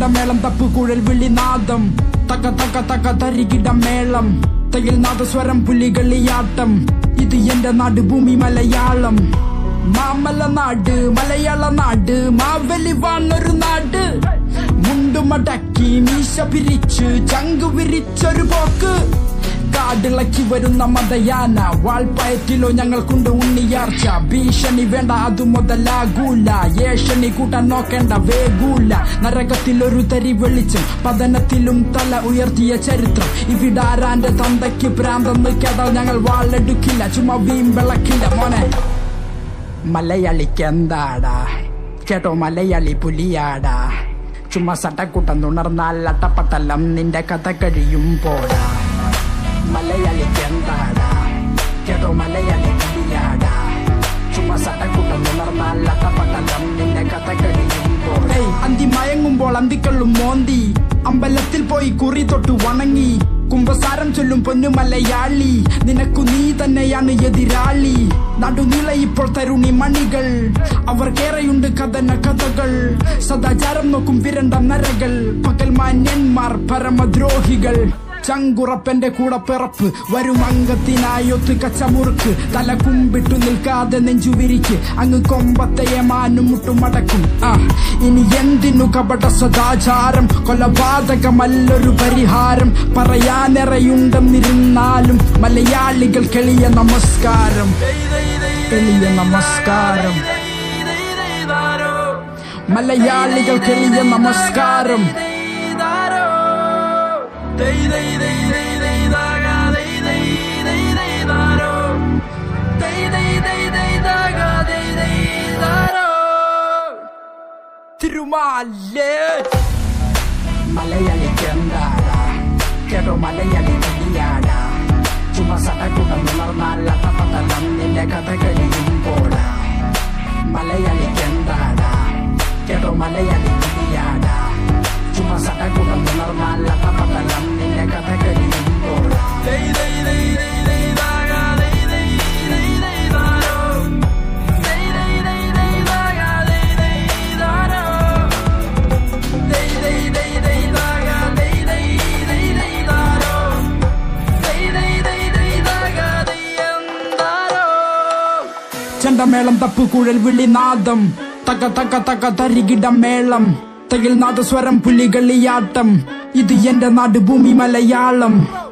ചെണ്ടമേളം തപ്പ് കുഴൽ വിളിനാദം തക്ക തക്ക തക്ക തരികിട മേളം തയിൽ നാദസ്വരം പുലികളിയാട്ടം ഇത് എന്റെ നാട് ഭൂമി മലയാളം മാമല നാട് മലയാള നാട് മാവലി വാണൊരു നാട് മുണ്ടുമടക്കി മീശ പിരിച്ച് ചങ്കു വിരിച്ചൊരു പോക്ക് കാടിളക്കി വരുന്ന മതയാന വാൾപ്പയറ്റിലോ ഞങ്ങൾക്കുണ്ട് ഉണ്ണിയാർച്ച ഭീഷണി വേണ്ട അതു മുതലാകൂല ഏഷണി കൂട്ടാൻ നോക്കേണ്ട വേഗൂല നരകത്തിൽ ഒരു തരി വെളിച്ചം പതനത്തിലും തല ഉയർത്തിയ ചരിത്രം ഇവിടാരാന്റെ തന്തയ്ക്ക് പ്രാന്തെന്ന് കേട്ടാൽ ഞങ്ങൾ വാളെടുക്കില്ല ചുമ്മാ വീമ്പിളക്കില്ല മോനെ മലയാളിക്ക് എന്താടാ കേട്ടോ മലയാളി പുലിയാടാ ചുമ്മാ സട്ടക്കൂട്ടം തുണർന്നാൽ അട്ടപ്പട്ടലം നിന്റെ കഥ കഴിയും പോടാ മലയാളിക്ക് എന്താടാ കേട്ടോ മലയാളി പുലിയാടാ ചുമ്മാ സട്ടക്കൂട്ടം തുണർന്നാൽ അട്ടപ്പട്ടലം നിന്റെ കഥ കഴിയും പോടാ അന്തി മയങ്ങുമ്പോൾ അന്തിക്കള്ളും മോന്തി അമ്പലത്തിൽ പോയി കുറി തൊട്ട് വണങ്ങി കുംഭസാരം ചൊല്ലും പൊന്നു മലയാളി നിനക്കു നീ തന്നെയാണ് എതിരാളി നടുനില ഇപ്പോൾ തരുണി മണികൾ അവർക്കേറെയുണ്ട് കഥന കഥകൾ സദാചാരം നോക്കും വിരണ്ട നരകൾ പകൽ മാന്യന്മാർ പരമദ്രോഹികൾ ചങ്കുറപ്പന്റെ കൂടെ പിറപ്പ് വരും അംഗത്തിനായൊത്ത് കച്ചമുറുക്ക് തല കുമ്പിട്ടു നിൽക്കാതെ നെഞ്ചു വിരിക്ക് അങ്ങ് കൊമ്പത്തെ ഏമാനും മുട്ടുമടക്കും ആ ഇനി എന്തിനു കപട സദാചാരം കൊലപാതകമല്ലൊരു പരിഹാരം പറയാനിറയുണ്ടെന്നിരുന്നാലും മലയാളികൾ കെളിയ നമസ്കാരം എളിയ നമസ്കാരം മലയാളികൾ കെളിയ നമസ്കാരം തിരുമാലേ മലയാളിക്ക് എന്താടാ കേട്ടോ മലയാളി വലിയാടാ ചുമ സടക്കൂട്ടം ഉണർന്നാൽ അട്ടപ്പട്ടലം നിന്റെ കഥ കഴിയും പോടാ മലയാളിക്ക് എന്താടാ കേട്ടോ മലയാളി വലിയാടാ ചുമ സടക്കൂട്ടം ഉണർന്നാൽ അട്ടപ്പട്ടലം നിന്റെ കഥ കഴിയും പോടാ ചെണ്ടമേളം തപ്പ് കുഴൽ വിളിനാദം തക തക തക തരികിട മേളം തയിൽ നാദസ്വരം പുലികളിയാട്ടം ഇത് എന്റെ നാട് ഭൂമി മലയാളം